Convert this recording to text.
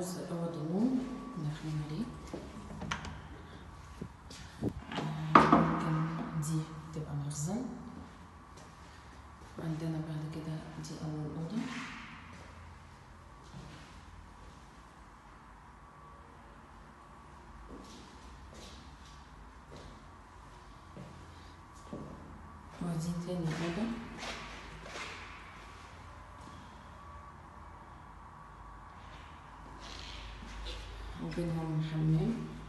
جزء أوض ونوم داخلين عليه آه، ممكن دي تبقى مخزن عندنا بعد كده دي أول أوضة ودي تاني أوضة وبينهم حمام